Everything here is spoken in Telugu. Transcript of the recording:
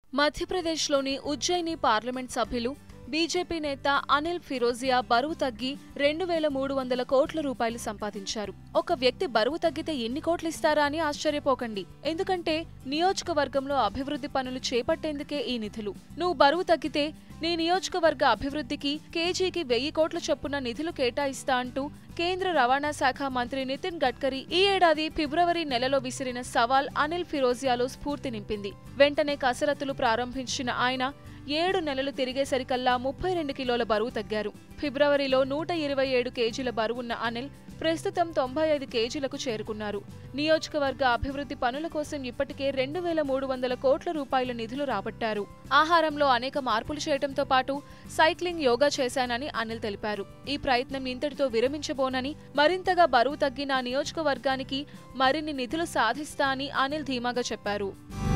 మధ్యప్రదేశ్లోని ఉజ్జయిని పార్లమెంట్ సభ్యులు బీజేపీ నేత అనిల్ ఫిరోజియా బరువు తగ్గి రెండు వేల మూడు వందల కోట్ల రూపాయలు సంపాదించారు ఒక వ్యక్తి బరువు తగ్గితే ఎన్ని కోట్లు ఇస్తారా అని ఆశ్చర్యపోకండి ఎందుకంటే నియోజకవర్గంలో అభివృద్ధి పనులు చేపట్టేందుకే ఈ నిధులు నువ్వు బరువు తగ్గితే నీ నియోజకవర్గ అభివృద్ధికి కేజీకి వెయ్యి కోట్ల చొప్పున నిధులు కేటాయిస్తా అంటూ కేంద్ర రవాణా శాఖ మంత్రి నితిన్ గడ్కరీ ఈ ఏడాది ఫిబ్రవరి నెలలో విసిరిన సవాల్ అనిల్ ఫిరోజియాలో స్ఫూర్తి నింపింది వెంటనే కసరత్తులు ప్రారంభించిన ఆయన ఏడు నెలలు తిరిగేసరికల్లా ముప్పై రెండు కిలోల బరువు తగ్గారు ఫిబ్రవరిలో నూట ఇరవై ఏడు కేజీల బరువున్న అనిల్ ప్రస్తుతం తొంభై ఐదు కేజీలకు చేరుకున్నారు నియోజకవర్గ అభివృద్ధి పనుల కోసం ఇప్పటికే రెండు వేల మూడు వందల కోట్ల రూపాయల నిధులు రాబట్టారు ఆహారంలో అనేక మార్పులు చేయడంతో పాటు సైక్లింగ్ యోగా చేశానని అనిల్ తెలిపారు ఈ ప్రయత్నం ఇంతటితో విరమించబోనని మరింతగా బరువు తగ్గిన నియోజకవర్గానికి మరిన్ని నిధులు సాధిస్తా అని అనిల్ ధీమాగా చెప్పారు